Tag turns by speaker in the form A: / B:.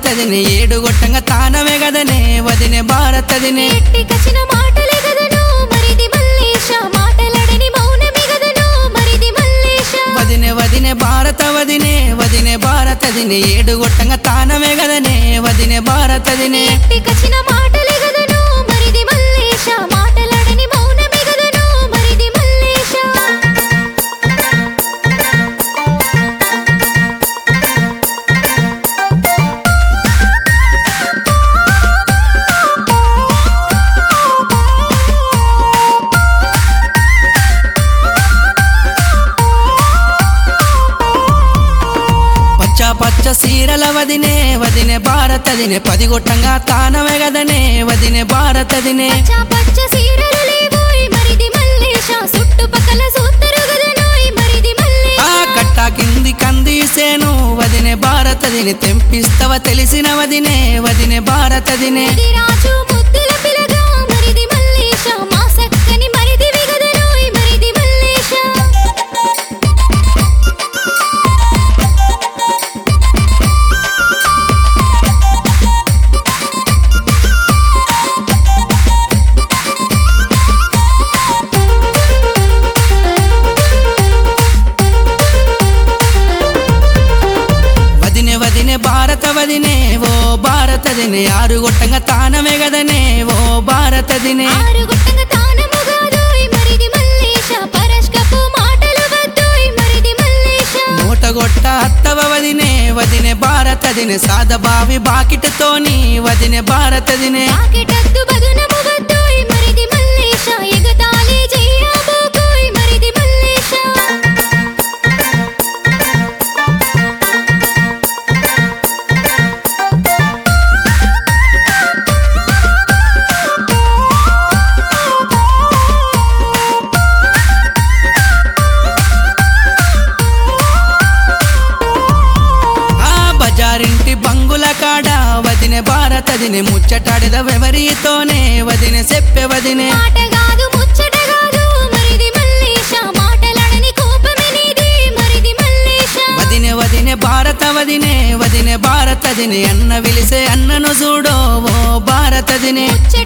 A: భారతదిని ఏడు గొట్టంగా తానమే గదనే వదినే భారతదిని
B: ఎట్టి కచిన మాటలే గదను మరిది మల్లేశ మాటలాడని మౌనమే గదను మరిది మల్లేశ
A: వదినే వదినే భారత వదినే వదినే భారతదిని ఏడు గొట్టంగా తానమే గదనే వదినే భారతదిని
B: ఎట్టి కచిన మాటలే గదను మరిది మల్లేశ మాటలాడని మౌనమే గదను మరిది మల్లేశ
A: పచ్చ పచ్చ సీరల వదినే వదినే భారతదినే పది గొట్టంగా తానమే గదనే వదినే భారతదినే
B: పచ్చ పచ్చ సీరలు లేవోయ్ మరిది మల్లేశ చుట్టుపక్కల సూత్తరు గదనోయ్ మరిది
A: ఆ
B: మల్లేశ
A: కట్ట కింది కందీసేను వదినే భారతదిని తెంపిస్తవ తెలిసిన వదినే వదినే భారతదినే
B: ఇది రాజు ముద్దుల పిలగా మరిది మల్లేశ మా సక్కని మరిది విగదనోయ్ మరిది మల్లేశ
A: వదినే వదినే భారత వదినే ఓ భారతదినే ఆరు గొట్టంగా తానమే గదనే ఓ భారతదినే
B: ఆరు గుట్టంగ తానము గాదోయ్ మరిది మల్లేశ పరస్కపు మాటలు వద్దోయ్ మరిది మల్లేశ
A: మూట గొట్ట అత్తవ వదినే వదినే భారతదినే సాదబావి బాకిటతోని వదినే భారతదినే
B: రాకెటద్దు బదునము వద్దోయ్ మరిది మల్లేశ ఎగతాళి చెయ్యబోకోయ్ మరిది మల్లేశ
A: ఆ బజారింటి బంగుల కాడ వదినే భారతదినే ముచ్చటాడిద వెవరితోనే వదినే చెప్పే వదినే
B: మాట కాదు ముచ్చట కాదు మరిది మల్లేశ మాటలాడని కోపమే నీది మరిది మల్లేశ
A: వదినే వదినే భారత వదినే వదినే భారతదినే అన్న విలిసే అన్నను చూడో ఓ భారతదినే
B: ముచ్చట